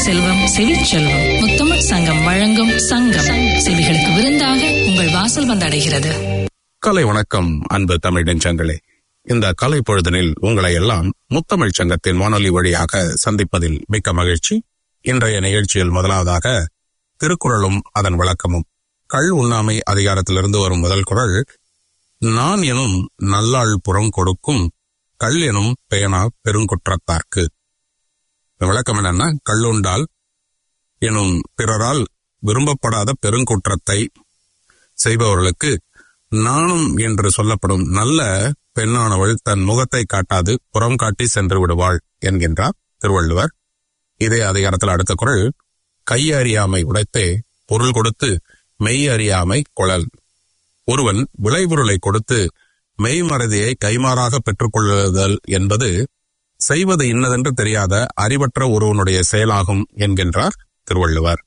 செல்வம் செவிச்செல்வம் முத்தமிழ் சங்கம் வழங்கும் சங்கம் செவிகளுக்கு விருந்தாக உங்கள் வாசல் வந்தடைகிறது கலை வணக்கம் அன்பு தமிழ் நெஞ்சங்களே இந்த கலை பொழுதனில் உங்களை எல்லாம் முத்தமிழ் சங்கத்தின் வானொலி வழியாக சந்திப்பதில் மிக்க மகிழ்ச்சி இன்றைய நிகழ்ச்சியில் முதலாவதாக திருக்குறளும் அதன் விளக்கமும் கள் உண்ணாமை அதிகாரத்திலிருந்து வரும் முதல் குறள் நான் எனும் நல்லாள் புறம் கொடுக்கும் கள் எனும் பேனா பெருங்குற்றத்தார்க்கு இந்த விளக்கம் என்னன்னா கள்ளுண்டால் எனும் பிறரால் விரும்பப்படாத பெருங்குற்றத்தை செய்பவர்களுக்கு நாணம் என்று சொல்லப்படும் நல்ல பெண்ணானவள் தன் முகத்தை காட்டாது புறம் காட்டி சென்று விடுவாள் என்கின்றார் திருவள்ளுவர் இதே அதிகாரத்தில் அடுத்த குரல் கையறியாமை உடைத்தே பொருள் கொடுத்து மெய் அறியாமை குழல் ஒருவன் விளைபொருளை கொடுத்து மெய்மறதியை கைமாறாக பெற்றுக்கொள்ளுதல் என்பது செய்வது இன்னதென்று தெரியாத அறிவற்ற ஒருவனுடைய செயலாகும் என்கின்றார் Thiruvalluvar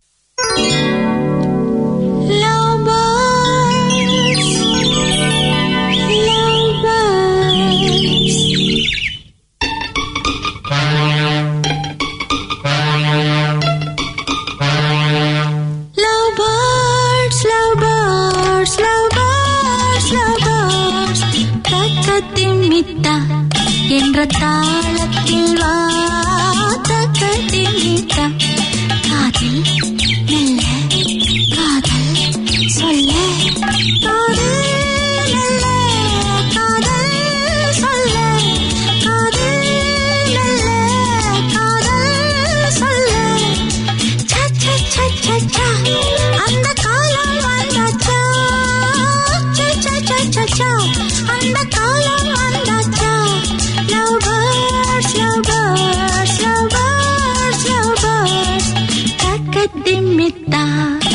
Lovebirds, lovebirds, lovebirds, lovebirds. தக்கத்திமித்தா என்ற தாளத்தில் வா தக்கத்திமித்தா காதில் மெல்ல காதல் சொல்ல காதல் மெல்ல காதல் சொல்ல காதல் மெல்ல காதல் சொல்ல சச்சச்சச்சச்சா, அந்த காலம் வந்தாச்சா சச்சச்சச்சச்சா, அந்த காலம் வந்தாச்சா Love birds, love birds, love birds, love birds. தக்கத்திமித்தா.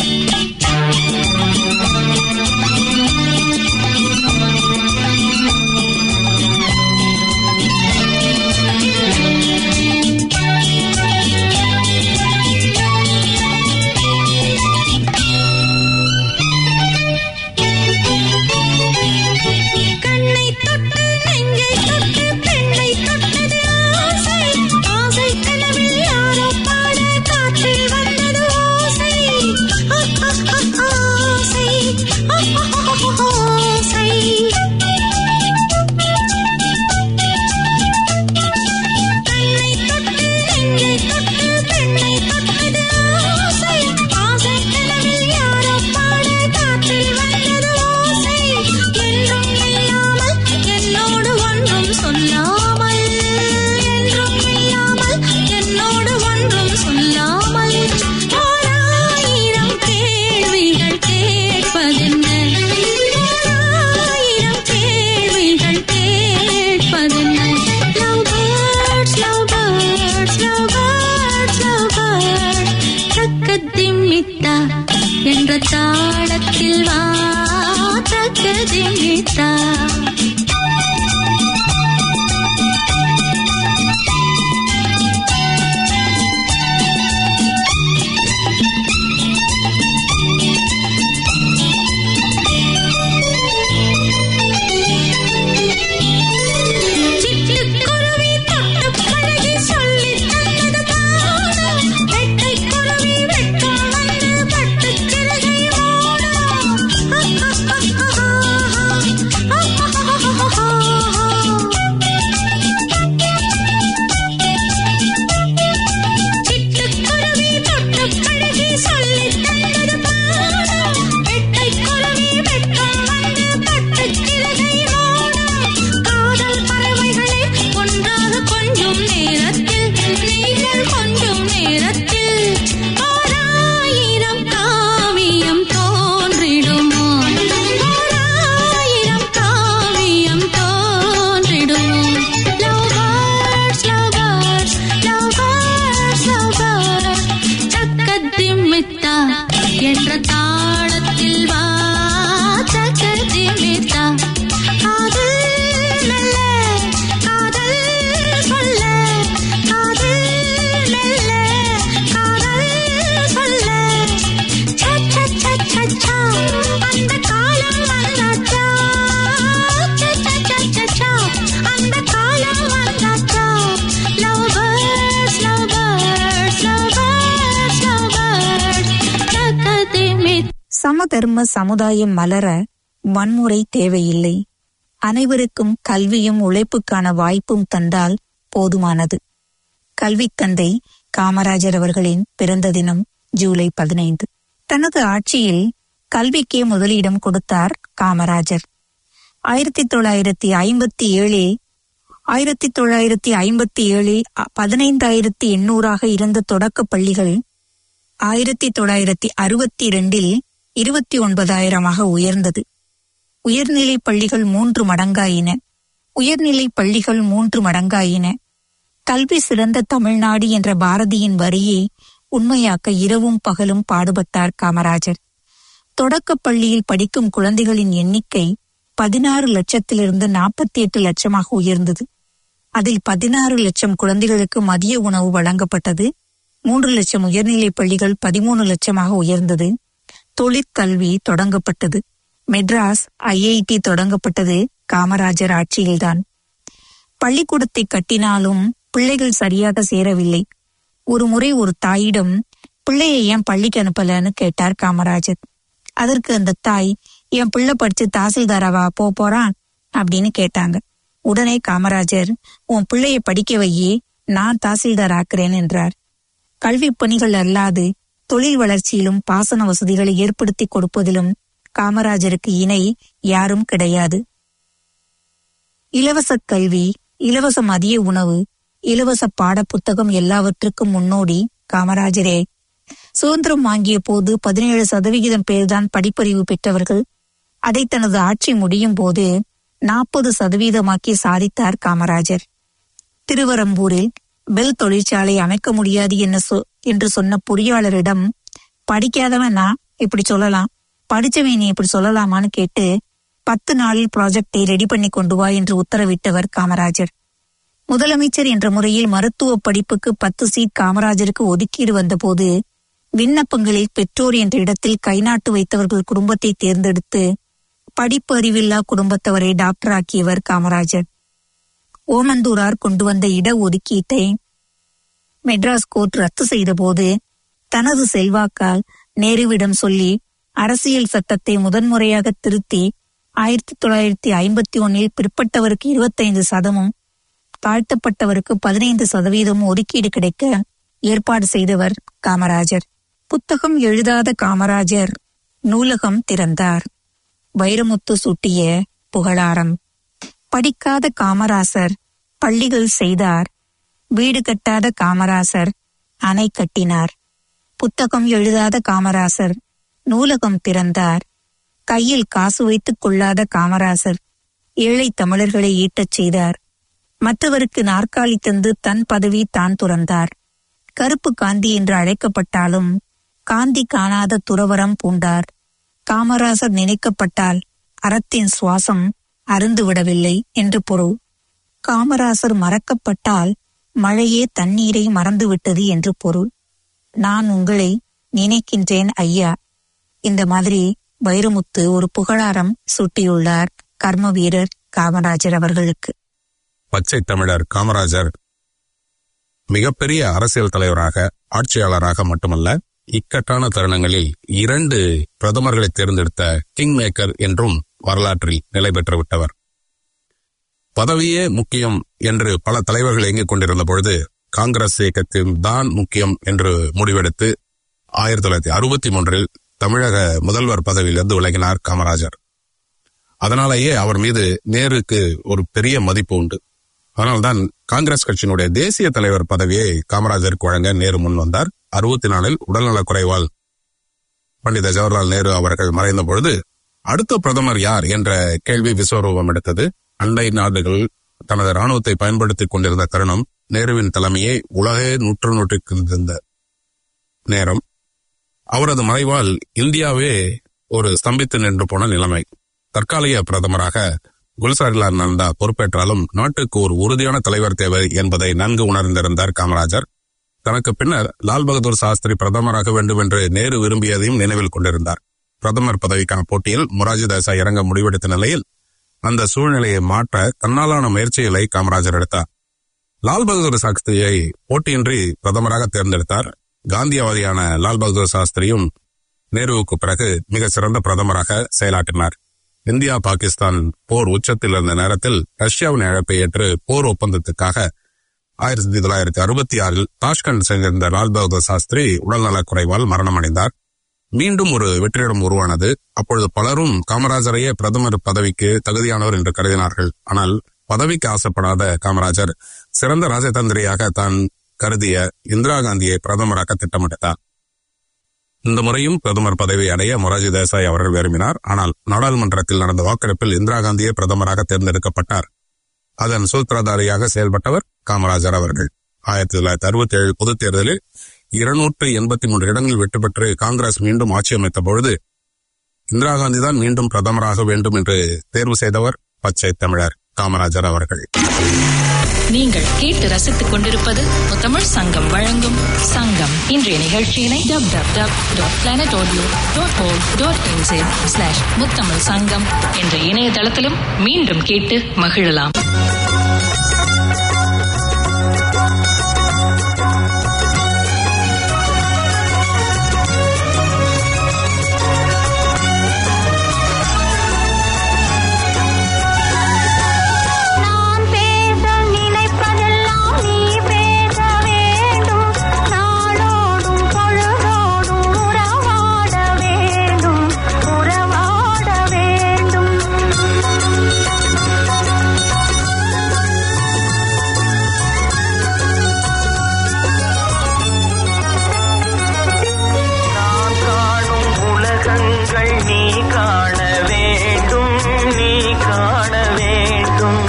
கண்ணை தொட்டு நெஞ்சை தொட்டு பெண்ணை தொட்டது ஆசை ஆசை கனவில் யாரோ பாட காற்றில் வந்தது ஓசை ஆசை ஆசை கண்ணை தொட்டு நெஞ்சை தொட்டு பெண்ணை தொட்டது ஆசை ஆசை கனவில் யாரோ பாட காற்றில் வந்தது ஓசை என்றும் இல்லாமல் என்னோடு ஒன்றும் சொல்லாமல் என்றும் இல்லாமல் என்னோடு ஒன்றும் சொல்லாமல் ஓராயிரம் கேள்விகள் கேட்பதென்ன ஓராயிரம் கேள்விகள் கேட்பதென்ன Love birds, love birds, love birds, love birds. தக்கத்திமித்தா என்ற தாளத்தில் வா தக்கதிமித்தா சிட்டுக்குருவி தொட்டு பழகி சொல்லித் தந்தது பாடம். வெட்டைக்குருவி வெட்கம் வந்து பட்டுச் சிறகை மூடும். சமதர்ம சமுதாயம் மலர வன்முறை தேவையில்லை அனைவருக்கும் கல்வியும் உழைப்புக்கான வாய்ப்பும் தந்தால் போதுமானது கல்வித் தந்தை காமராஜர் அவர்களின் பிறந்த தினம் ஜூலை பதினைந்து தனது ஆட்சியில் கல்விக்கே முதலிடம் கொடுத்தார் காமராஜர் ஆயிரத்தி தொள்ளாயிரத்தி ஐம்பத்தி ஏழில் ஆயிரத்தி தொள்ளாயிரத்தி ஐம்பத்தி ஏழில் பதினைந்தாயிரத்தி எண்ணூறாக இருந்த தொடக்கப் பள்ளிகள் ஆயிரத்தி தொள்ளாயிரத்தி அறுபத்தி இரண்டில் இருபத்தி ஒன்பதாயிரமாக உயர்ந்தது உயர்நிலைப் பள்ளிகள் மூன்று மடங்காயின உயர்நிலைப் பள்ளிகள் மூன்று மடங்காயின கல்வி சிறந்த தமிழ்நாடு என்ற பாரதியின் வரியை உண்மையாக்க இரவும் பகலும் பாடுபட்டார் காமராஜர் தொடக்கப் பள்ளியில் படிக்கும் குழந்தைகளின் எண்ணிக்கை பதினாறு லட்சத்திலிருந்து நாற்பத்தி எட்டு லட்சமாக உயர்ந்தது அதில் பதினாறு லட்சம் குழந்தைகளுக்கு மதிய உணவு வழங்கப்பட்டது மூன்று லட்சம் உயர்நிலைப் பள்ளிகள் பதிமூணு லட்சமாக உயர்ந்தது தொழிற்கல்வி தொடங்கப்பட்டது மெட்ராஸ் ஐஐடி தொடங்கப்பட்டது காமராஜர் ஆட்சியில்தான் பள்ளிக்கூடத்தை கட்டினாலும் பிள்ளைகள் சரியாக சேரவில்லை ஒரு முறை ஒரு தாயிடம் பிள்ளையை ஏன் பள்ளிக்கு அனுப்பலன்னு கேட்டார் காமராஜர் அதற்கு அந்த தாய் என் பிள்ளை படிச்சு தாசில்தாராவா போ போறான் அப்படின்னு கேட்டாங்க உடனே காமராஜர் உன் பிள்ளைய படிக்க வையே நான் தாசில்தார் ஆக்குறேன் என்றார் கல்வி பணிகள் அல்லாது தொழில் வளர்ச்சியிலும் பாசன வசதிகளை ஏற்படுத்தி கொடுப்பதிலும் காமராஜருக்கு இணை யாரும் கிடையாது இலவச கல்வி இலவச மதிய உணவு இலவச பாட புத்தகம் எல்லாவற்றுக்கும் முன்னோடி காமராஜரே சுதந்திரம் வாங்கிய போது பதினேழு சதவிகிதம் பேர்தான் படிப்பறிவு பெற்றவர்கள் அதை தனது ஆட்சி முடியும் போது நாற்பது சதவீதமாக்கி சாதித்தார் காமராஜர் திருவரம்பூரில் பெல் தொழிற்சாலை அமைக்க முடியாது என்ன சொ- என்று சொன்ன பொறியாளரிடம் படிக்காதவன் நான் இப்படி சொல்லலாம் படிச்சவன் நீ இப்படி சொல்லலாமான்னு கேட்டு பத்து நாளில் ப்ராஜெக்டை ரெடி பண்ணி கொண்டு வா என்று உத்தரவிட்டவர் காமராஜர் முதலமைச்சர் என்ற முறையில் மருத்துவ படிப்புக்கு பத்து சீட் காமராஜருக்கு ஒதுக்கீடு வந்தபோது விண்ணப்பங்களில் பெற்றோர் என்ற இடத்தில் கைநாட்டு வைத்தவர்கள் குடும்பத்தை தேர்ந்தெடுத்து படிப்பு அறிவில்லா குடும்பத்தவரை டாக்டர் ஆக்கியவர் காமராஜர் ஓமந்தூரார் கொண்டு வந்த இட ஒதுக்கீட்டை மெட்ராஸ் கோர்ட் ரத்து செய்தபோது தனது செல்வாக்கால் நேருவிடம் சொல்லி அரசியல் சட்டத்தை முதன்முறையாக திருத்தி ஆயிரத்தி தொள்ளாயிரத்தி ஐம்பத்தி ஒன்னில் பிற்பட்டவருக்கு இருபத்தைந்து சதமும் தாழ்த்தப்பட்டவருக்கு பதினைந்து சதவீதம் ஒதுக்கீடு கிடைக்க ஏற்பாடு செய்தவர் காமராஜர் புத்தகம் எழுதாத காமராஜர் நூலகம் திறந்தார் வைரமுத்து சூட்டிய புகழாரம் படிக்காத காமராசர் பள்ளிகள் செய்தார் வீடு கட்டாத காமராசர் அணை கட்டினார் புத்தகம் எழுதாத காமராசர் நூலகம் திறந்தார் கையில் காசு வைத்துக் கொள்ளாத காமராசர் ஏழை தமிழர்களை ஈட்டச் செய்தார் மற்றவருக்கு நாற்காலி தந்து தன் பதவி தான் துறந்தார் கருப்பு காந்தி என்று அழைக்கப்பட்டாலும் காந்தி காணாத துறவரம் பூண்டார் காமராசர் நினைக்கப்பட்டால் அறத்தின் சுவாசம் அருந்துவிடவில்லை என்று பொருள் காமராசர் மறக்கப்பட்டால் மழையே தண்ணீரை மறந்துவிட்டது என்று பொருள் நான் உங்களை நினைக்கின்றேன் ஐயா இந்த மாதிரி வைரமுத்து ஒரு புகழாரம் சூட்டியுள்ளார் கர்ம வீரர் காமராஜர் அவர்களுக்கு பச்சை தமிழர் காமராஜர் மிகப்பெரிய அரசியல் தலைவராக ஆட்சியாளராக மட்டுமல்ல இக்கட்டான தருணங்களில் இரண்டு பிரதமர்களை தேர்ந்தெடுத்த கிங் மேக்கர் என்றும் வரலாற்றில் நிலை பெற்று விட்டவர் பதவியே முக்கியம் என்று பல தலைவர்கள் இயங்கிக் கொண்டிருந்த பொழுது காங்கிரஸ் இயக்கத்தில் தான் முக்கியம் என்று முடிவெடுத்து ஆயிரத்தி தொள்ளாயிரத்தி அறுபத்தி மூன்றில் தமிழக முதல்வர் பதவியிலிருந்து விலகினார் காமராஜர் அதனாலேயே அவர் மீது நேருக்கு ஒரு பெரிய மதிப்பு உண்டு அதனால்தான் காங்கிரஸ் கட்சியினுடைய தேசிய தலைவர் பதவியை காமராஜருக்கு வழங்க நேரு முன் வந்தார் அறுபத்தி நாலில் உடல்நலக் குறைவால் பண்டித ஜவஹர்லால் நேரு அவர்கள் மறைந்த பொழுது அடுத்த பிரதமர் யார் என்ற கேள்வி விஸ்வரூபம் எடுத்தது அண்டை நாடுகள் தனது ராணுவத்தை பயன்படுத்திக் கொண்டிருந்த தருணம் நேருவின் தலைமையை உலகே நூற்று நூற்றிருந்த நேரம் அவரது மறைவால் இந்தியாவே ஒரு ஸ்தம்பித்து நின்று போன நிலைமை தற்காலிக பிரதமராக குல்சாரிலால் நந்தா பொறுப்பேற்றாலும் நாட்டுக்கு ஒரு உறுதியான தலைவர் தேவை என்பதை நன்கு உணர்ந்திருந்தார் காமராஜர் தனக்கு பின்னர் லால் பகதூர் சாஸ்திரி பிரதமராக வேண்டும் என்று நேரு விரும்பியதையும் நினைவில் கொண்டிருந்தார் பிரதமர் பதவிக்கான போட்டியில் மொராஜி தேசாய் இறங்க முடிவெடுத்த நிலையில் அந்த சூழ்நிலையை மாற்ற தன்னாலான முயற்சிகளை காமராஜர் எடுத்தார் லால் பகதூர் சாஸ்திரியை போட்டியின்றி பிரதமராக தேர்ந்தெடுத்தார் காந்தியவாதியான லால் பகதூர் சாஸ்திரியும் நேருவுக்கு பிறகு மிக சிறந்த பிரதமராக செயலாற்றினார் இந்தியா பாகிஸ்தான் போர் உச்சத்தில் இருந்த நேரத்தில் ரஷ்யாவின் இழப்பை ஏற்று போர் ஒப்பந்தத்துக்காக ஆயிரத்தி தொள்ளாயிரத்தி அறுபத்தி ஆறில் தாஷ்கண்ட் சேர்ந்த லால் பகதூர் சாஸ்திரி உடல்நலக் குறைவால் மரணமடைந்தார் மீண்டும் ஒரு வெற்றிடம் உருவானது அப்பொழுது பலரும் காமராஜரையே பிரதமர் பதவிக்கு தகுதியானவர் என்று கருதினார்கள் ஆனால் பதவிக்கு ஆசைப்படாத காமராஜர் சிறந்த ராஜதந்திரியாக தான் கருதிய இந்திரா காந்தியை பிரதமராக திட்டமிட்டார் இந்த முறையும் பிரதமர் பதவி அடைய மொராஜி தேசாய் அவர்கள் விரும்பினார் ஆனால் நாடாளுமன்றத்தில் நடந்த வாக்கெடுப்பில் இந்திரா காந்தியே பிரதமராக தேர்ந்தெடுக்கப்பட்டார் அதன் சூத்திரதாரியாக செயல்பட்டவர் காமராஜர் அவர்கள் ஆயிரத்தி தொள்ளாயிரத்தி அறுபத்தி ஏழு பொதுத் தேர்தலில் இருநூற்று எண்பத்தி மூன்று இடங்களில் வெற்றி பெற்று காங்கிரஸ் மீண்டும் ஆட்சி அமைத்த பொழுது இந்திரா காந்தி தான் மீண்டும் பிரதமராக வேண்டும் என்று தேர்வு செய்தவர் பச்சை தமிழர் காமராஜர் அவர்கள் நீங்கள் கேட்டு ரசித்துக் கொண்டிருப்பது முத்தமிழ் சங்கம் வழங்கும் சங்கம் இன்றைய நிகழ்ச்சியினை dub dub dub dot planet audio dot ஓல் டாட் இன்சே ஸ்லாஷ் முத்தமிழ் சங்கம் என்ற இணையதளத்திலும் மீண்டும் கேட்டு மகிழலாம் நான் பேச நினைப்பதெல்லாம் நீ பேச வேண்டும் நாளோடும் பொழுதோடும் உறவாட வேண்டும் உறவாட வேண்டும் நான் காணும் உலகங்கள் நீ காண வேண்டும் நீ காண வேண்டும்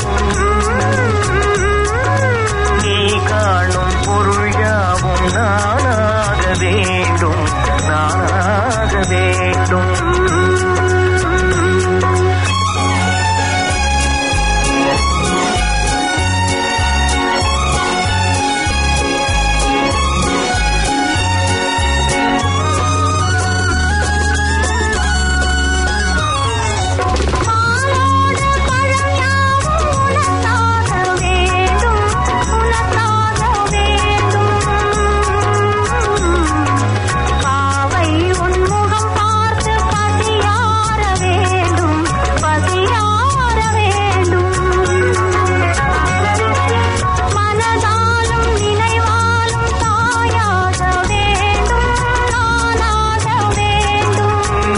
நீ காணும் பொருள் யாவும் நானாக வேண்டும் நானாக வேண்டும் மாலோடு பழம் யாவும் உனக்காக வேண்டும் உனக்காக வேண்டும் பாவை உன் முகம் பார்த்து பசியார வேண்டும் பசியார வேண்டும் மனதாலும் நினைவாலும் தாயாக வேண்டும் நானாக வேண்டும்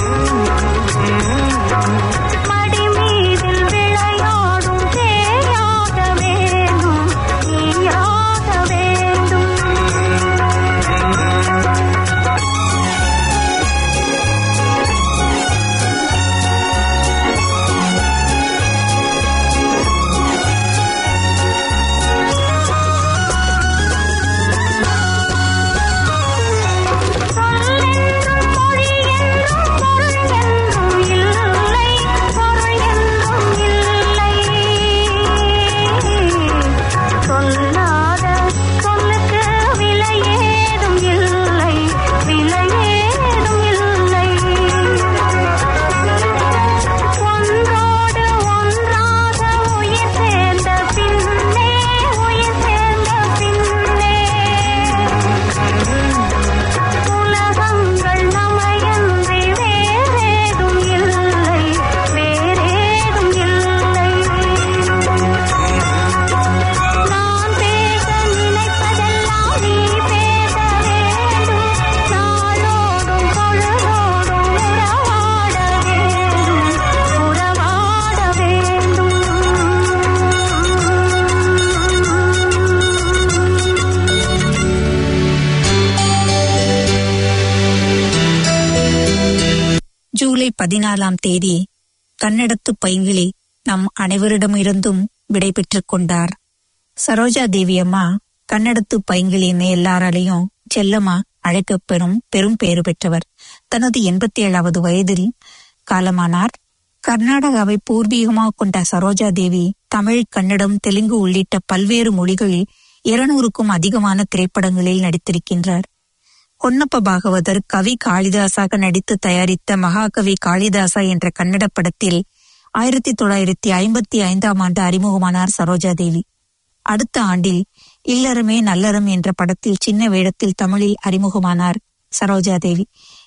மடி மீதில் விளையாடும் தேயாக வேண்டும் நீயாக வேண்டும் சொல்லென்றும் மொழி என்றும் பொருள் என்றும் இல்லை பொருள் என்றும் இல்லை சொல்லாத சொல்லுக்கு விலை ஏதும் இல்லை விலை ஏதும் இல்லை ஒன்றோடு ஒன்றாக உயிர் சேர்ந்த பின்னே உயிர் சேர்ந்த பின்னே உலகங்கள் நமையன்றி வேறேதும் இல்லை வேறேதும் இல்லை நான் பேச நினைப்பதெல்லாம் நீ பேச வேண்டும் நாளோடும் பொழுதோடும் உறவாட வேண்டும் உறவாட வேண்டும் ஜூலை பதினாலாம் தேதி கன்னடத்து பைங்கிளி நம் அனைவரிடமிருந்தும் விடை பெற்றுக் கொண்டார் சரோஜா தேவி அம்மா கன்னடத்து பைங்கிளின்னு எல்லாராலையும் செல்லம்மா அழைக்கப்பெறும் பெரும் பேறு பெற்றவர் தனது எண்பத்தி ஏழாவது வயதில் காலமானார் கர்நாடகாவை பூர்வீகமாக கொண்ட சரோஜா தேவி தமிழ் கன்னடம் தெலுங்கு உள்ளிட்ட பல்வேறு மொழிகளில் இருநூறுக்கும் அதிகமான திரைப்படங்களில் நடித்திருக்கின்றார் பொன்னப்ப பாகவதர் கவி காளிதாசாக நடித்து தயாரித்த மகாகவி காளிதாசா என்ற கன்னட படத்தில் ஆயிரத்தி தொள்ளாயிரத்தி ஐம்பத்தி ஐந்தாம் ஆண்டு அறிமுகமானார் சரோஜா தேவி அடுத்த ஆண்டில் இல்லறமே நல்லறம் என்ற படத்தில் சின்ன வேடத்தில் தமிழில் அறிமுகமானார் சரோஜா தேவி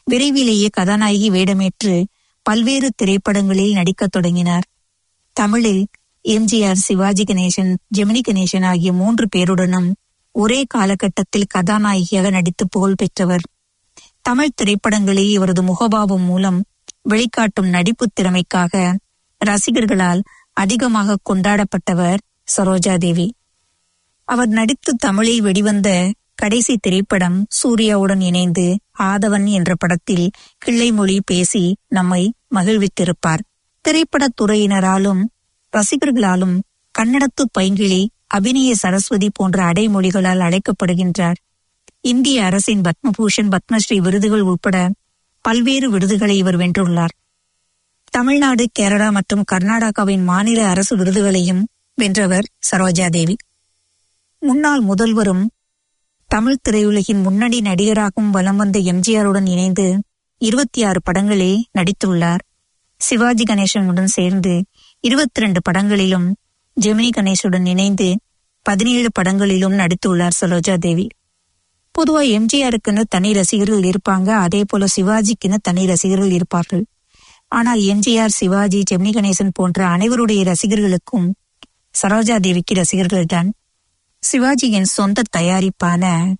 விரைவிலேயே கதாநாயகி வேடமேற்று பல்வேறு திரைப்படங்களில் நடிக்கத் தொடங்கினார் தமிழில் எம்ஜிஆர் சிவாஜி கணேசன் ஜெமினி கணேசன் ஆகிய மூன்று பேருடனும் ஒரே காலகட்டத்தில் கதாநாயகியாக நடித்து புகழ் பெற்றவர் தமிழ் திரைப்படங்களில் இவரது முகபாவம் மூலம் வெளிக்காட்டும் நடிப்புத் திறமைக்காக ரசிகர்களால் அதிகமாக கொண்டாடப்பட்டவர் சரோஜா தேவி அவர் நடித்து தமிழில் வெளிவந்த கடைசி திரைப்படம் சூர்யாவுடன் இணைந்து ஆதவன் என்ற படத்தில் கிள்ளை மொழி பேசி நம்மை மகிழ்வித்திருப்பார் திரைப்படத் துறையினராலும் ரசிகர்களாலும் கன்னடத்து பைங்கிளி அபிநய சரஸ்வதி போன்ற அடைமொழிகளால் அழைக்கப்படுகின்றார் இந்திய அரசின் பத்மபூஷன் பத்மஸ்ரீ விருதுகள் உட்பட பல்வேறு விருதுகளை இவர் வென்றுள்ளார் தமிழ்நாடு கேரளா மற்றும் கர்நாடகாவின் மாநில அரசு விருதுகளையும் வென்றவர் சரோஜா தேவி முன்னாள் முதல்வரும் தமிழ் திரையுலகின் முன்னணி நடிகராகவும் வலம் வந்த எம்ஜிஆருடன் இணைந்து இருபத்தி ஆறு படங்களில் நடித்துள்ளார் சிவாஜி கணேசனுடன் சேர்ந்து இருபத்தி ரெண்டு படங்களிலும் ஜெமினி கணேசுடன் இணைந்து பதினேழு படங்களிலும் நடித்துள்ளார் சரோஜா தேவி பொதுவா எம்ஜிஆருக்குன்னு தனி ரசிகர்கள் இருப்பாங்க அதே போல சிவாஜிக்குன்னு தனி ரசிகர்கள் இருப்பார்கள் ஆனால் எம்ஜிஆர் சிவாஜி ஜெமினி கணேசன் போன்ற அனைவருடைய ரசிகர்களுக்கும் சரோஜா தேவிக்கு ரசிகர்கள் தான் சிவாஜியின் சொந்த தயாரிப்பான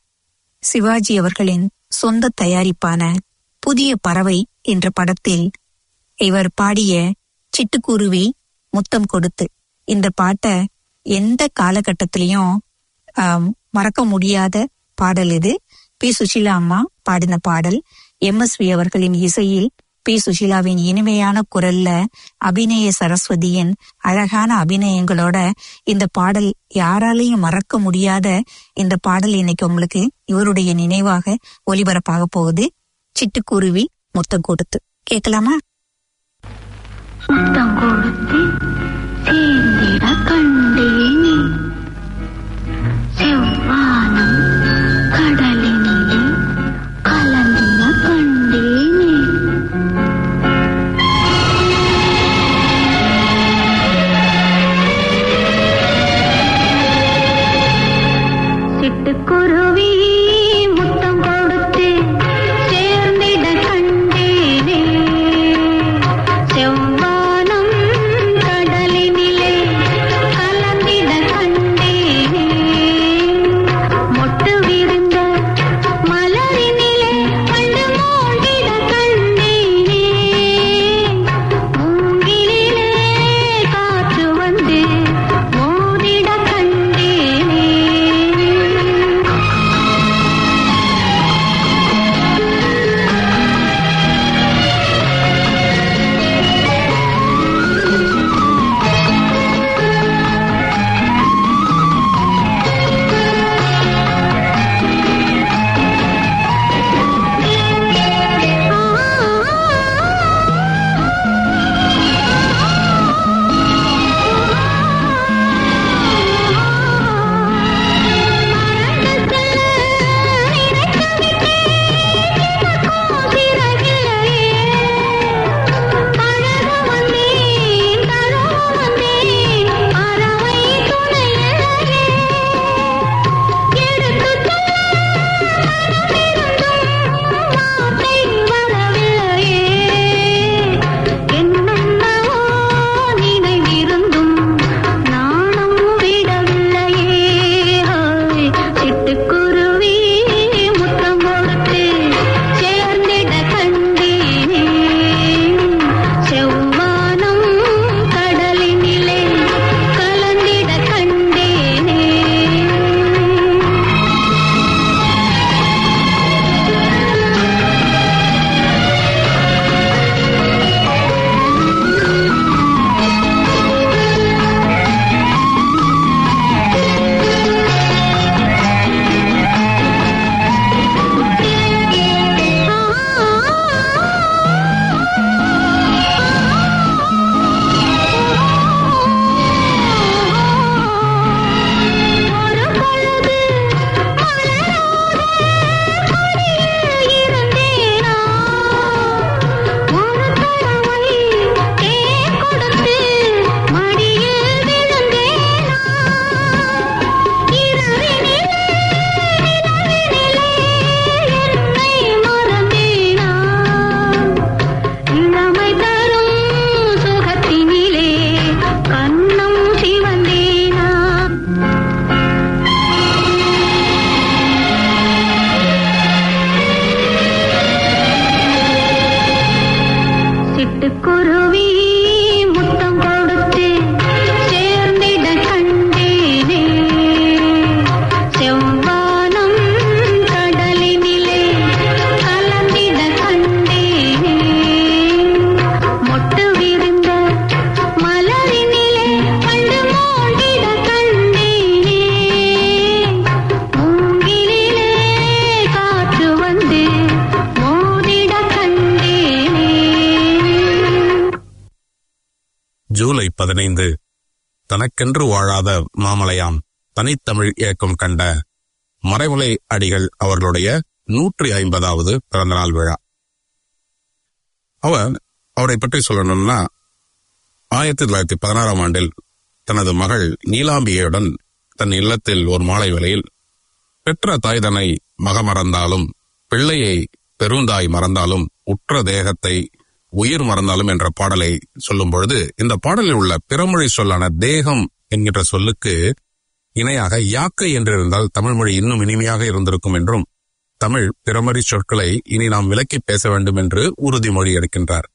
சிவாஜி அவர்களின் சொந்த தயாரிப்பான புதிய பறவை என்ற படத்தில் இவர் பாடிய சிட்டுக்குருவி முத்தம் கொடுத்து இந்த பாட்டை எந்த காலகட்டத்திலையும் ஆம், மறக்க முடியாத பாடல் இது பி சுஷீலா அம்மா பாடின பாடல் எம்எஸ்வி அவர்களின் இசையில் பி சுஷீலாவின் இனிமையான குரல்ல அபிநய சரஸ்வதியின் அழகான அபிநயங்களோட இந்த பாடல் யாராலையும் மறக்க முடியாத இந்த பாடல் இன்னைக்கு உங்களுக்கு இவருடைய நினைவாக ஒலிபரப்பாக போகுது சிட்டுக்குருவி முத்தம் கொடுத்து கேட்கலாமா முத்தம் கொடுத்து சேர்ந்திட கண்டேனே செவ்வானம் கடலினிலே கலந்திட கண்டேனே சிட்டுக்குருவி முத்தம் கொடுத்து சேர்ந்திட கண்டேனே செவ்வானம் கடலினிலே இணைந்து தனக்கென்று வாழாத மாமலையாம் தனித்தமிழ் இயக்கம் கண்ட மறைமலை அடிகள் அவர்களுடைய நூற்றி ஐம்பதாவது பிறந்தநாள் விழா அவர் அவரை பற்றி சொல்லணும்னா ஆயிரத்தி தொள்ளாயிரத்தி பதினாறாம் ஆண்டில் தனது மகள் நீலாம்பிகையுடன் தன் இல்லத்தில் ஒரு மாலை வேளையில் பெற்ற தாய் தன்னை மக மறந்தாலும் பிள்ளையை பெருந்தாய் மறந்தாலும் உற்ற தேகத்தை உயிர் மறந்தாலும் என்ற பாடலை சொல்லும் பொழுது இந்த பாடலில் உள்ள பிறமொழி சொல்லான தேகம் என்கின்ற சொல்லுக்கு இணையாக யாக்கை என்றிருந்தால் தமிழ் மொழி இன்னும் இனிமையாக இருந்திருக்கும் என்றும் தமிழ் பிறமொழி சொற்களை இனி நாம் விலக்கி பேச வேண்டும் என்று உறுதிமொழி எடுக்கின்றார்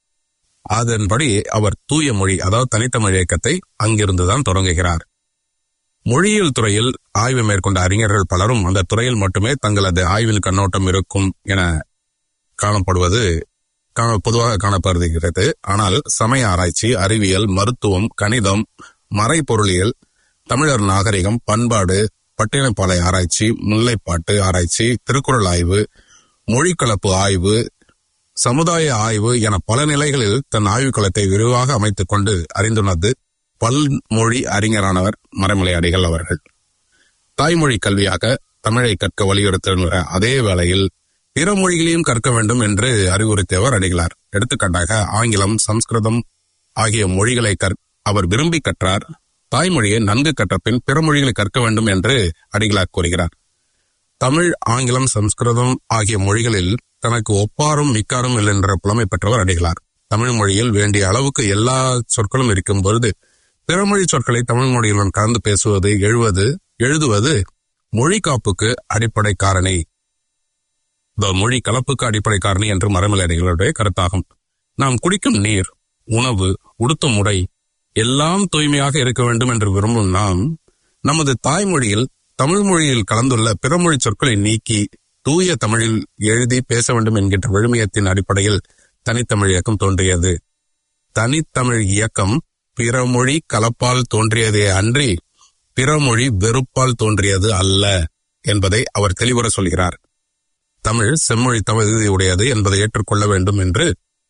அதன்படி அவர் தூய மொழி அதாவது தனித்தமிழ் இயக்கத்தை அங்கிருந்துதான் தொடங்குகிறார் மொழியியல் துறையில் ஆய்வு மேற்கொண்ட அறிஞர்கள் பலரும் அந்த துறையில் மட்டுமே தங்களது ஆய்வின் கண்ணோட்டம் இருக்கும் என காணப்படுவது கா- பொதுவாக காணப்படுகிறது ஆனால் சமய ஆராய்ச்சி அறிவியல் மருத்துவம் கணிதம் மறைப்பொருளியல் தமிழர் நாகரிகம் பண்பாடு பட்டினப்பாலை ஆராய்ச்சி முல்லைப்பாட்டு ஆராய்ச்சி திருக்குறள் ஆய்வு மொழிக்கலப்பு ஆய்வு சமுதாய ஆய்வு என பல நிலைகளில் தன் ஆய்வுக்களத்தை விரிவாக அமைத்துக் கொண்டு அறிந்துள்ளது பல்மொழி அறிஞரானவர் மறைமலை அடிகள் அவர்கள் தாய்மொழி கல்வியாக தமிழை கற்க வலியுறுத்துகின்ற அதே வேளையில் பிற மொழிகளையும் கற்க வேண்டும் என்று அறிவுறுத்தியவர் அடிகளார் எடுத்துக்காட்டாக ஆங்கிலம் சம்ஸ்கிருதம் ஆகிய மொழிகளை கற் அவர் விரும்பி கற்றார் தாய்மொழியை நன்கு கற்ற பின் பிற மொழிகளை கற்க வேண்டும் என்று அடிகளார் கூறுகிறார் தமிழ் ஆங்கிலம் சம்ஸ்கிருதம் ஆகிய மொழிகளில் தனக்கு ஒப்பாரும் மிக்காரும் இல்லை என்ற புலமை பெற்றவர் அடிகளார் தமிழ் மொழியில் வேண்டிய அளவுக்கு எல்லா சொற்களும் இருக்கும் பொழுது பிறமொழி சொற்களை தமிழ் மொழியுடன் கலந்து பேசுவது எழுவது எழுதுவது மொழி காப்புக்கு அடிப்படை காரணி இந்த மொழி கலப்புக்கு அடிப்படை காரணி என்று மரமலை அடிகளுடைய கருத்தாகும் நாம் குடிக்கும் நீர் உணவு உடுத்தும் உடை எல்லாம் தூய்மையாக இருக்க வேண்டும் என்று விரும்பும் நாம் நமது தாய்மொழியில் தமிழ் மொழியில் கலந்துள்ள பிறமொழி சொற்களை நீக்கி தூய தமிழில் எழுதி பேச வேண்டும் என்கின்ற விழுமியத்தின் அடிப்படையில் தனித்தமிழ் இயக்கம் தோன்றியது தனித்தமிழ் இயக்கம் பிறமொழி கலப்பால் தோன்றியதே அன்றி பிறமொழி வெறுப்பால் தோன்றியது அல்ல என்பதை அவர் தெளிவுற சொல்கிறார் தமிழ் செம்மொழி தகுதியுடையது என்பதை ஏற்றுக்கொள்ள வேண்டும் என்று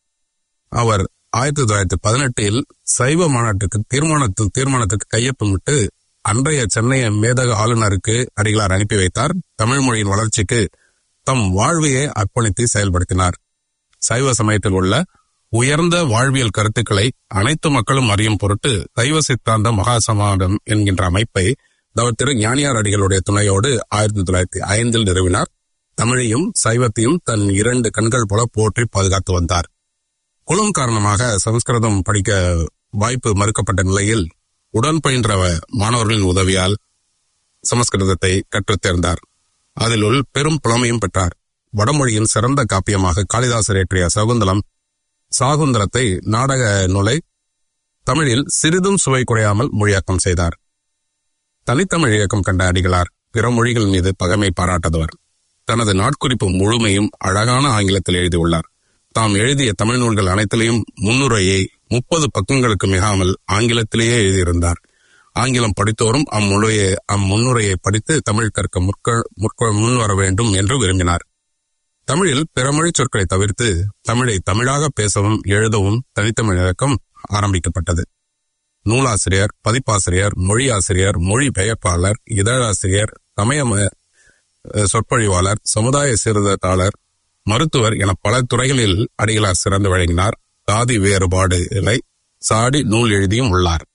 அவர் ஆயிரத்தி தொள்ளாயிரத்தி பதினெட்டில் சைவ மாநாட்டுக்கு தீர்மானத்தில் தீர்மானத்துக்கு கையொப்பமிட்டு அன்றைய சென்னை மேதக ஆளுநருக்கு அடிகளார் அனுப்பி வைத்தார் தமிழ் மொழியின் வளர்ச்சிக்கு தம் வாழ்வையே அர்ப்பணித்து செயல்படுத்தினார் சைவ சமயத்தில் உள்ள உயர்ந்த வாழ்வியல் கருத்துக்களை அனைத்து மக்களும் அறியும் பொருட்டு சைவ சித்தாந்த மகாசமாடம் என்கின்ற அமைப்பை தவ திரு ஞானியார் அடிகளுடைய துணையோடு ஆயிரத்தி தொள்ளாயிரத்தி ஐந்தில் நிறுவினார் தமிழையும் சைவத்தையும் தன் இரண்டு கண்கள் போல போற்றி பாதுகாத்து வந்தார் குலம் காரணமாக சமஸ்கிருதம் படிக்க வாய்ப்பு மறுக்கப்பட்ட நிலையில் உடன் பயின்ற மாணவர்களின் உதவியால் சமஸ்கிருதத்தை கற்றுத் தேர்ந்தார் அதிலுள் பெரும் புலமையும் பெற்றார் வடமொழியின் சிறந்த காப்பியமாக காளிதாசர் இயற்றிய சகுந்தலம் சாகுந்தரத்தை நாடக நூலை தமிழில் சிறிதும் சுவை குறையாமல் மொழியாக்கம் செய்தார் தனித்தமிழ் இயக்கம் கண்ட அடிகளார் பிற மொழிகள் மீது பகைமை பாராட்டதவர் தனது நாட்குறிப்பு முழுமையும் அழகான ஆங்கிலத்தில் எழுதியுள்ளார் தாம் எழுதிய தமிழ் நூல்கள் அனைத்திலையும் முன்னுரையை முப்பது பக்கங்களுக்கு மிகாமல் ஆங்கிலத்திலேயே எழுதியிருந்தார் ஆங்கிலம் படித்தோரும் அம்முறையை அம்முன்னுரையை படித்து தமிழ் கற்க முற்க முற்க முன்வர வேண்டும் என்று விரும்பினார் தமிழில் பிறமொழி சொற்களை தவிர்த்து தமிழை தமிழாக பேசவும் எழுதவும் தனித்தமிழ் இயக்கம் ஆரம்பிக்கப்பட்டது நூலாசிரியர் பதிப்பாசிரியர் மொழி ஆசிரியர் மொழி பெயர்ப்பாளர் இதழாசிரியர் சமய ம- சொற்பொழிவாளர் சமுதாய சீர்திருத்தாளர் மருத்துவர் என பல துறைகளில் அடிகளார் சிறந்து விளங்கினார் சாதி வேறுபாடுகளை சாடி நூல் எழுதியும் உள்ளார்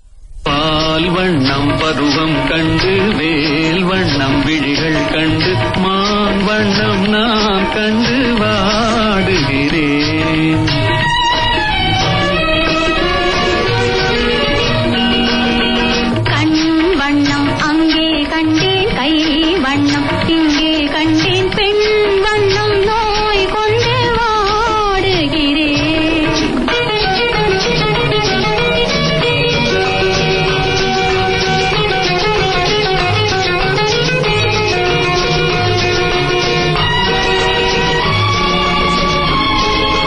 பால் வண்ணம் பருவம் கண்டு வேல் வண்ணம் விழிகள் கண்டு மான் வண்ணம் நான் கண்டு வாடுகிறேன் கண் வண்ணம் அங்கே கண்டேன் கை வண்ணம் இங்கே கண்டேன் பெண் வண்ணம் நோய் கொண்டு வாடுகிறேன்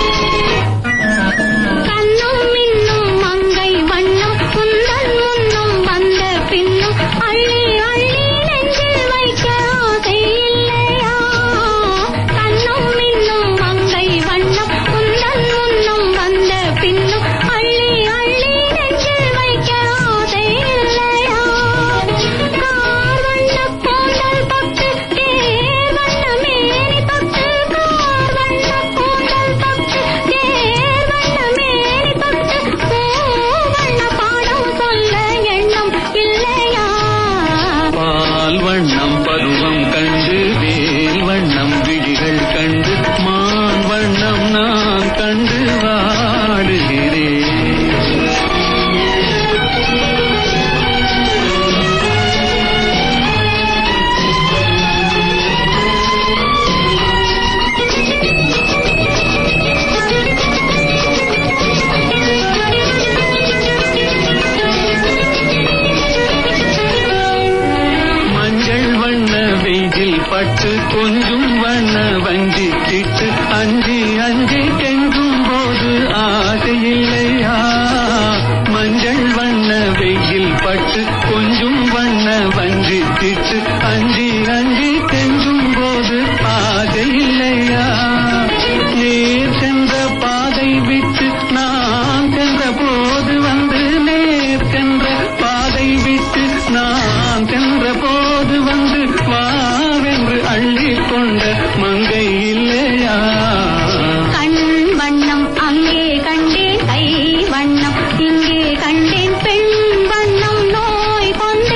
பட்டு கொஞ்சம் வண்ண வஞ்சி கிட்டு அஞ்சி அஞ்சி கெஞ்சும் போது ஆசை இல்லையா மஞ்சள் வண்ண வெயில் பட்டு கொஞ்சம் வண்ண வஞ்சி கிட்டு அஞ்சி அஞ்சி கெஞ்சும் போது ஆசை இல்லையா நேர் சென்ற பாதை விட்டு நான் சென்ற போது வந்து நேர் சென்ற பாதை விட்டு நான் சென்ற போது வந்து வாவென்று அள்ளி கொண்ட மங்கை இல்லையா கண் வண்ணம் அங்கே கண்டேன் கை வண்ணம் இங்கே கண்டேன் பெண் வண்ணம் நோய் கொண்டு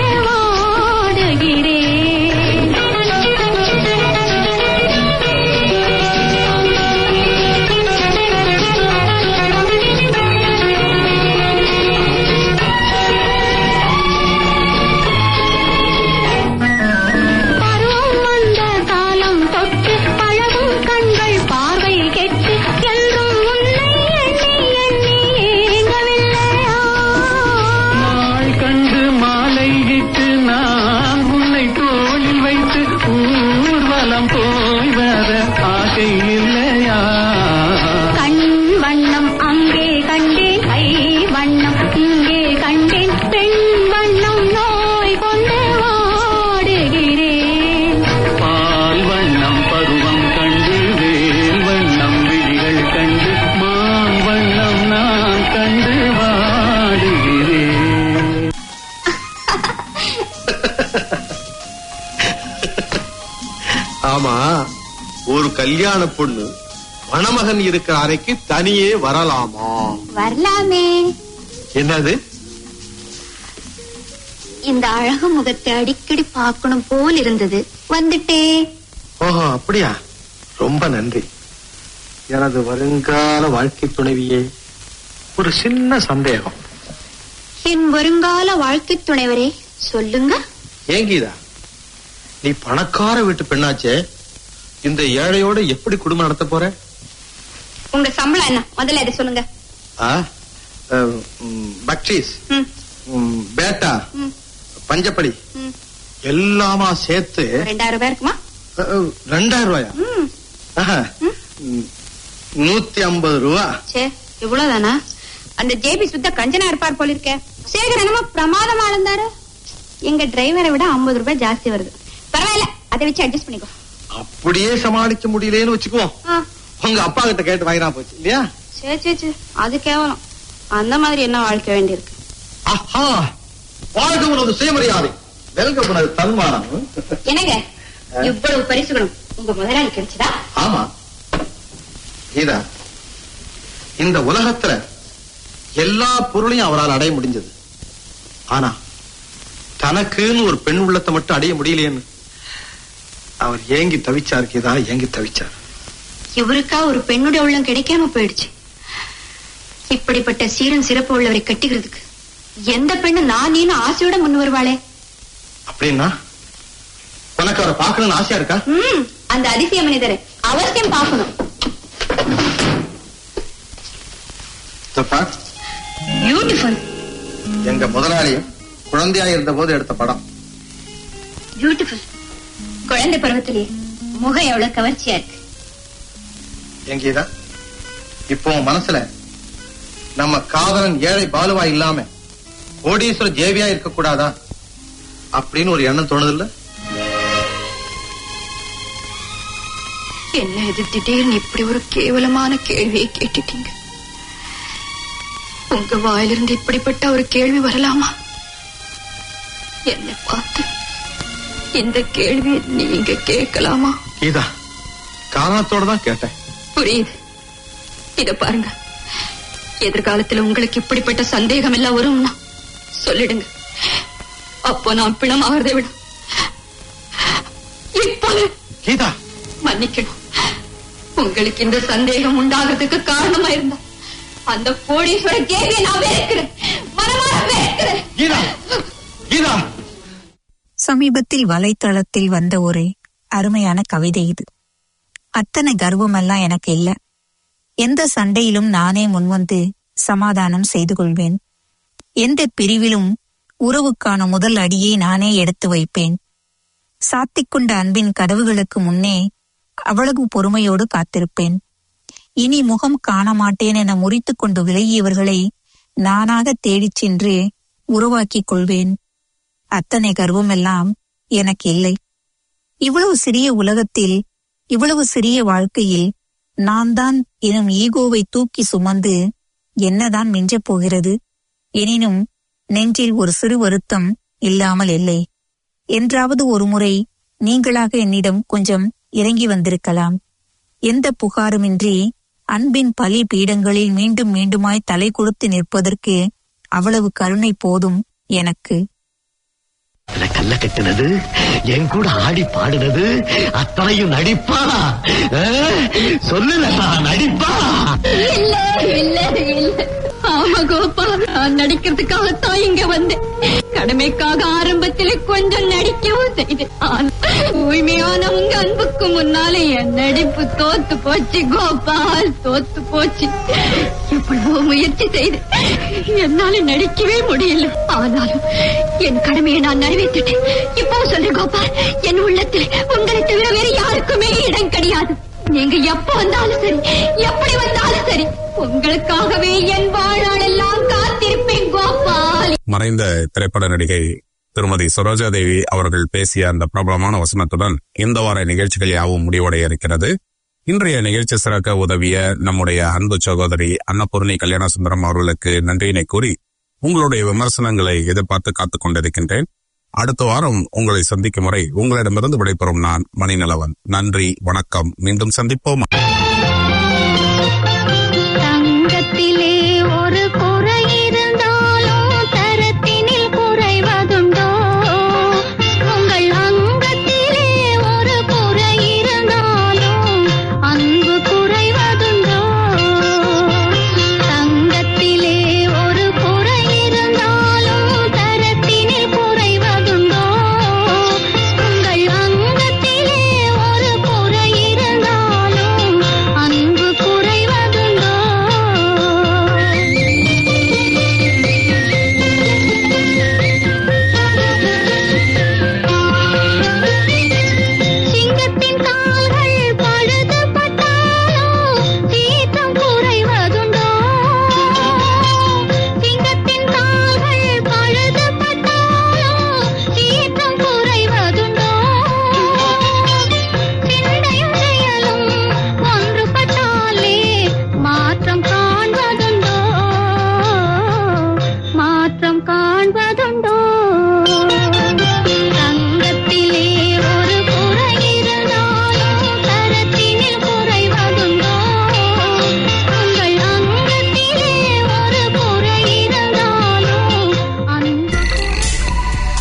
பருவம் வந்த காலம் தொட்டு பழகும் கண்கள் பார்வை கெட்டு என்றும் உன்னை எண்ணி எண்ணி ஏங்கவில்லையா நாள் கண்டு மாலை இட்டு நான் உன்னை தோளில் வைத்து ஊர்வலம் போய் வர ஆசை இல்லையா கண் வண்ணம் அங்கே கண்டேன் கை வண்ணம் இங்கே கண்டேன் பெண் வண்ணம் நோய் கொண்டு வாடுகிறேன் பால் வண்ணம் பருவம் கண்டு வேல் வண்ணம் விழிகள் கண்டு மான் வண்ணம் நான் கண்டு வாடுகிறேன் ஆமா ஒரு கல்யாண பொண்ணு மணமகன் இருக்கிற அறைக்கு தனியே வரலாமா வரலாமே என்னது இந்த அழகு முகத்தை அடிக்கடி பார்க்கணும் போல் இருந்தது வந்துட்டே ஓஹோ அப்படியா ரொம்ப நன்றி எனது வருங்கால வாழ்க்கை துணைவியே ஒரு சின்ன சந்தேகம் என் வருங்கால வாழ்க்கை துணைவரே சொல்லுங்க ஏன் கீதா நீ பணக்கார வீட்டு பெண்ணாச்சே இந்த ஏழையோட எப்படி குடும்பம் நடத்த போற உங்க சம்பளம் என்ன முதல்ல அதை சொல்லுங்க ஆ? அஹ், ம், பக்ஷீஸ் ம், ம், பேட்டா ம், பஞ்சப்படி ம். எல்லாமா சேர்த்து ரெண்டாயிரம் ரூபாய் இருக்குமா அஹ், அஹ், ரெண்டாயிரம் ரூபாயா ம், ஆஹா. ம், நூத்தி ஐம்பது ரூபா சே இவ்வளவுதானா அந்த ஜேபி சுத்த கஞ்சனா இருப்பார் போல இருக்க சேகர் என்னமோ பிரமாதமா இருந்தாரு எங்க டிரைவரை விட ஐம்பது ரூபாய் ஜாஸ்தி வருது பரவாயில்ல அதை வச்சு அட்ஜஸ்ட் பண்ணிக்கோ அப்படியே சமாளிக்க முடியலன்னு வச்சுக்குவோம் ஆ, உங்க அப்பா கிட்ட கேட்டு வாங்கினா போச்சு இல்லையா சே சே சே அது கேவலம் அந்த மாதிரி என்ன வாழ்க்கை வேண்டியிருக்கு ஆஹா வாழ்க உனது சுயமரியாதை வெல்க உனது தன்மானம் என்னங்க இவ்வளவு பரிசுகளும் உங்க முதலாளி கிடைச்சதா ஆமா கீதா இந்த உலகத்துல எல்லா பொருளையும் அவரால் அடைய முடிஞ்சது ஆனா தனக்குன்னு ஒரு பெண் உள்ளத்தை மட்டும் அடைய முடியலையேன்னு அவர் ஏங்கி தவிச்சார் கீதா ஏங்கி தவிச்சார் இவருக்கா ஒரு பெண்ணுடைய உள்ளம் கிடைக்காம போயிடுச்சு இப்படிப்பட்ட சீரன் சிறப்பு உள்ளவரை கட்டிக்கிறதுக்கு எந்த பெண்ணு நான் நீனு ஆசையோட முன் வருவாளே அப்படின்னா உனக்கு அவரை பார்க்கணும்னு ஆசையா இருக்கா ம் அந்த அதிசய மனிதரை அவசியம் பார்க்கணும் தப்பா பியூட்டிஃபுல் எங்க முதலாளியும் குழந்தையா இருந்த போது எடுத்த படம் பியூட்டிஃபுல் குழந்தை பருவத்திலேயே முகம் எவ்வளவு கவர்ச்சியா இருக்கு என் கீதா இப்போ உன் மனசுல நம்ம காதலன் ஏழை பாலுவா இல்லாம கோடீஸ்வர ஜேவியா இருக்க கூடாதா அப்படின்னு ஒரு எண்ணம் தோணுதில்ல என்ன இது திடீர்னு இப்படி ஒரு கேவலமான கேள்வியை கேட்டுட்டீங்க உங்க வாயிலிருந்து இப்படிப்பட்ட ஒரு கேள்வி வரலாமா என்னை பார்த்து இந்த கேள்வியை நீங்க கேட்கலாமா கீதா காரணத்தோட தான் கேட்டேன் புரியுது இத பாருங்க எதிர்காலத்துல உங்களுக்கு இப்படிப்பட்ட சந்தேகம் எல்லாம் வரும்னா சொல்லிடுங்க அப்போ நான் பிணமாகிறதை விட இப்போது கீதா மன்னிக்கணும் உங்களுக்கு இந்த சந்தேகம் உண்டாகிறதுக்கு காரணமா இருந்தா அந்த கோடீஸ்வர கேள்வியை நான் வேர்க்கிறேன் மனமாற வேர்க்கிறேன் கீதா கீதா சமீபத்தில் வலைத்தளத்தில் வந்த ஒரு அருமையான கவிதை இது அத்தனை கர்வமெல்லாம் எனக்கு இல்ல எந்த சண்டையிலும் நானே முன்வந்து சமாதானம் செய்து கொள்வேன் எந்த பிரிவிலும் உறவுக்கான முதல் அடியை நானே எடுத்து வைப்பேன் சாத்திக்கொண்ட அன்பின் கதவுகளுக்கு முன்னே அவ்வளவு பொறுமையோடு காத்திருப்பேன் இனி முகம் காண மாட்டேன் என முறித்துக் கொண்டு விலகியவர்களை நானாக தேடிச் சென்று உருவாக்கிக் கொள்வேன் அத்தனை கர்வமெல்லாம் எனக்கு இல்லை இவ்வளவு சிறிய உலகத்தில் இவ்வளவு சிறிய வாழ்க்கையில் நான் தான் எனும் ஈகோவை தூக்கி சுமந்து என்னதான் மிஞ்சப் போகிறது எனினும் நெஞ்சில் ஒரு சிறு வருத்தம் இல்லாமல் இல்லை என்றாவது ஒரு முறை நீங்களாக என்னிடம் கொஞ்சம் இறங்கி வந்திருக்கலாம் எந்த புகாருமின்றி அன்பின் பலி பீடங்களில் மீண்டும் மீண்டுமாய் தலை கொடுத்து நிற்பதற்கு அவ்வளவு கருணை போதும் எனக்கு இதுல கல்ல கட்டுனது என் கூட ஆடி பாடுனது அத்தனையும் நடிப்பா சொல்லுல நடிப்பா இல்ல இல்ல இல்ல ஆமா கோபா நான் நடிக்கிறதுக்காகத்தான் இங்க வந்தேன் கடமைக்காக ஆரம்பத்துல கொஞ்சம் நடிக்கவும் செய்தேன் ஆனா, தூய்மையான உங்க அன்புக்கு முன்னாலே என் நடிப்பு தோத்து போச்சு கோபால் தோத்து போச்சு எவ்வளவோ முயற்சி செய்து என்னால நடிக்கவே முடியல ஆனாலும் என் கடமையை நான் நிறைவேற்றிட்டேன் இப்போ சொல்லு கோபால் என் உள்ளத்தில் உங்களை தவிர வேற யாருக்குமே இடம் கிடையாது நீங்க எப்ப வந்தாலும் சரி எப்படி வந்தாலும் சரி உங்களுக்காகவே என் வாழ்நாளெல்லாம் காத்திருப்பேன் கோபால் மறைந்த திரைப்பட நடிகை திருமதி சரோஜா தேவி அவர்கள் பேசிய அந்த பிரபலமான வசனத்துடன் இந்த வார நிகழ்ச்சிகள் யாவும் முடிவடைய இருக்கிறது இன்றைய நிகழ்ச்சி சிறக்க உதவிய நம்முடைய அன்பு சகோதரி அன்னபூர்ணி கல்யாண சுந்தரம் அவர்களுக்கு நன்றியினை கூறி உங்களுடைய விமர்சனங்களை எதிர்பார்த்து காத்துக் கொண்டிருக்கின்றேன் அடுத்த வாரம் உங்களை சந்திக்கும் முறை உங்களிடமிருந்து விடைபெறும் நான் மணிநலவன் நன்றி வணக்கம் மீண்டும் சந்திப்போம்